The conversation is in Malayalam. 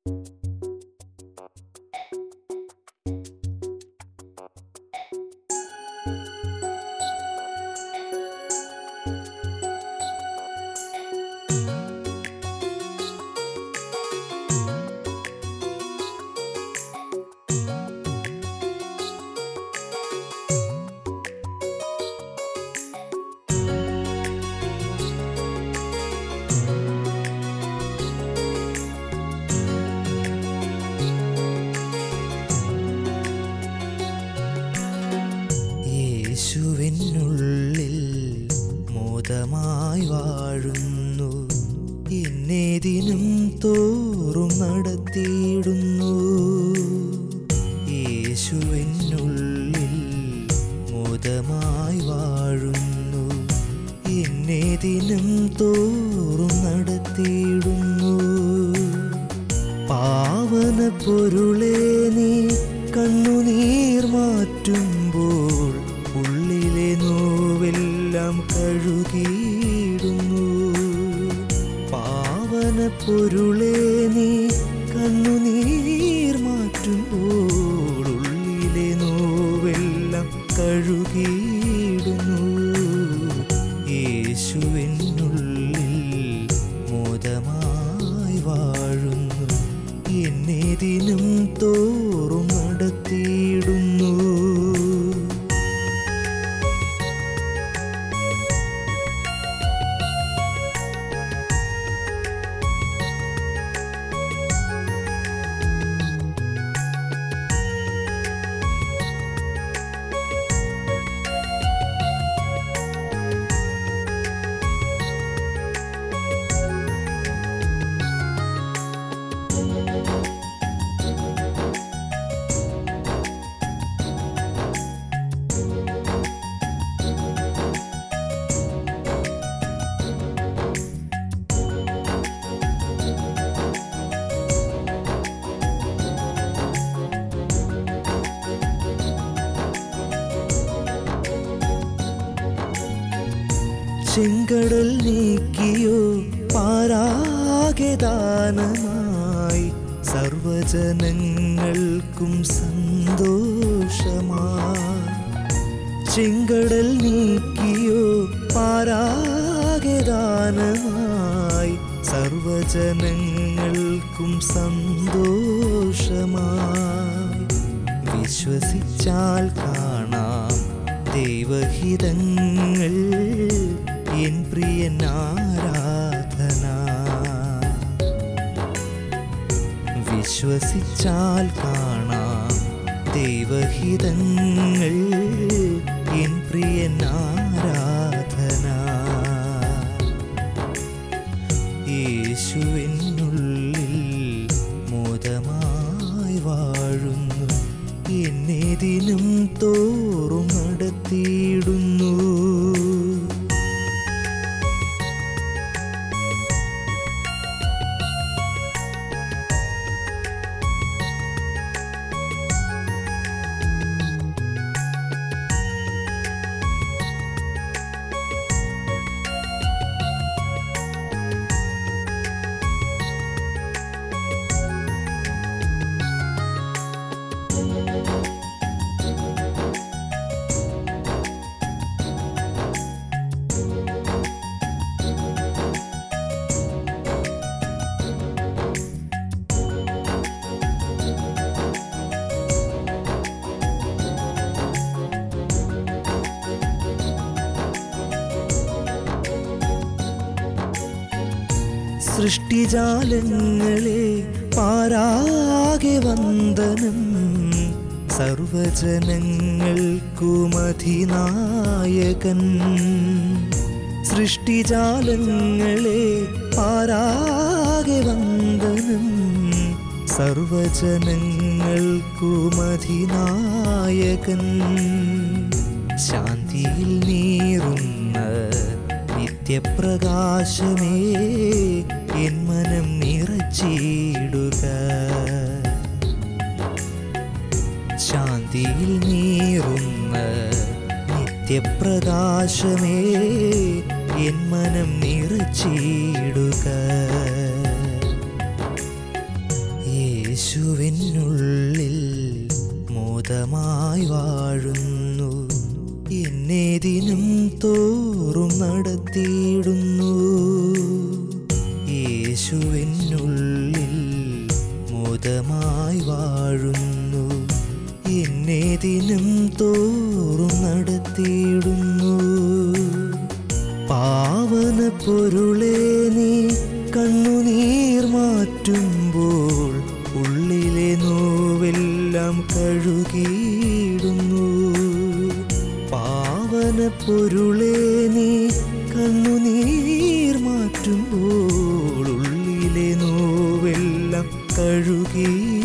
യേശുവിനുള്ളിൽ മോദമായി വാഴുന്നു എന്നെ ദിനം തോറും നടത്തിയിടുന്നു യേശുവിനുള്ളിൽ മോദമായി വാഴുന്നു എന്നെ ദിനം തോറും നടത്തിയിടുന്നു പാവന പൊരുളേ നീ കണ്ണുനീർ മാറ്റുമ്പോൾ ഉള്ളിലെ നോവെല്ലാം കഴുകിയിടുന്നു പാവന പൊരുളേ നീ കണ്ണുനീർ മാറ്റുമ്പോൾ ഉള്ളിലെ നോവെല്ലാം കഴുകിയിടുന്നു യേശുവിനുള്ളിൽ മോദമായി വാഴുന്നു എന്നെ ദിനം തോറും നടത്തിയിടുന്നു ചെങ്കടൽ നീക്കിയോ പാരാകെ ദാനമായി സർവജനങ്ങൾക്കും സന്തോഷമായി ചെങ്കടൽ നീക്കിയോ പാരാകെ ദാനമായി സർവജനങ്ങൾക്കും സന്തോഷമായി വിശ്വസിച്ചാൽ കാണാം ദൈവഹിതങ്ങൾ എൻ പ്രിയൻ ആരാധന വിശ്വസിച്ചാൽ കാണാം ദൈവഹിതങ്ങൾ എൻ പ്രിയൻ ആരാധന യേശുവിനുള്ളിൽ മോദമായി വാഴുന്നു എന്നെ ദിനം തോറും നടത്തിയിടുന്നു സൃഷ്ടിജാലങ്ങളെ പാരാകെ വന്ദനം സർവജനങ്ങൾക്കുമധിനായകൻ സൃഷ്ടിജാലങ്ങളെ പാരാകെ വന്ദനം സർവജനങ്ങൾക്കുമധിനായകൻ ശാന്തിയിൽ നീറുന്ന നിത്യപ്രകാശമേ എൻ മനം നിറച്ചിടുക ശാന്തിയിൽ നീറുന്ന നിത്യപ്രകാശമേ എൻ മനം നിറച്ചിടുക ഉള്ളിലെ നോവെല്ലാം കഴുകി